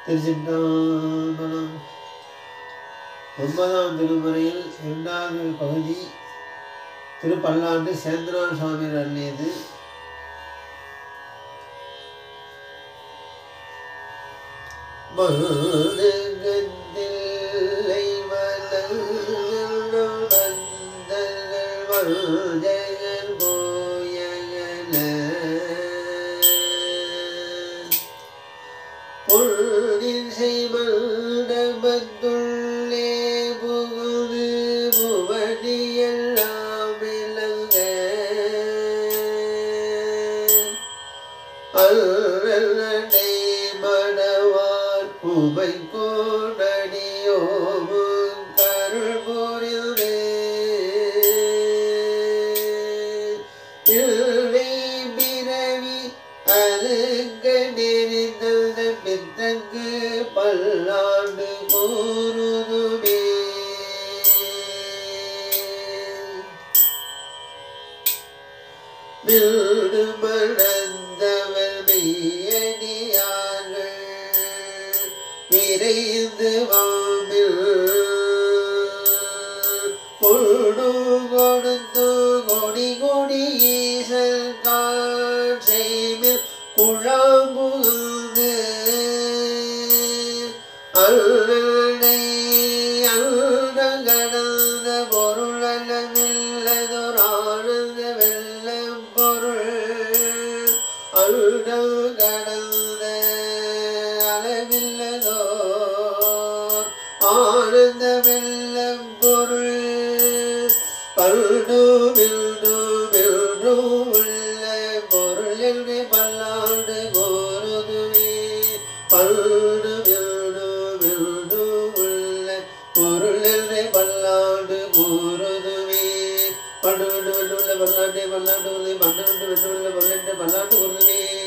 திருச்சிற்றம்பலம் ஒன்பதாம் திருமுறையில் இரண்டாவது பகுதி திருப்பல்லாண்டு சேந்திரநாத சுவாமி அருளியது மருதகத்தில்லை மலர்ந்தவள் வந்தர்கள் மருதகர் போயகல பொருளின் செய்மண்டபத்துள்ளே புகுது புவனியெல்லாம் விளங்க அல்லடை மடவார் உமை கோடடியோமும் கருள் புரிந்தே பிள்ளை பிறவி அருங்க நெறிந்த பித்தங்கு பல்லாண்டு கூறுதுமே வீடு மணந்தவர் மெய்யடியார்கள் விரைந்து வாமில் பொருடு கொடுத்து கொடி கொடி ஈசல் கான் செய்மில் குழாம்புகுந்து அல்லடை அல்ட கடந்த பொருளமில்லதொரு ஆனந்த வெள்ளம் பொருள் அல்ட கடந்த அளவில்லதோர் ஆனந்த வெள்ளம் பொருள் பல்டு வில்டு வில்டு உள்ள பொருள் என்று பல்லாண்டு கோருதுவே பல்டு வில்டு வில்டு உள்ள பொருள் என்று பல்லாண்டு கூறுதுவே பண்டு விட்டு விட்டுள்ள பல்லாண்டு பல்லாண்டு உறுதி பண்டு விட்டு விட்டுள்ள பல்லாண்டு பல்லாண்டு கூறுதுவே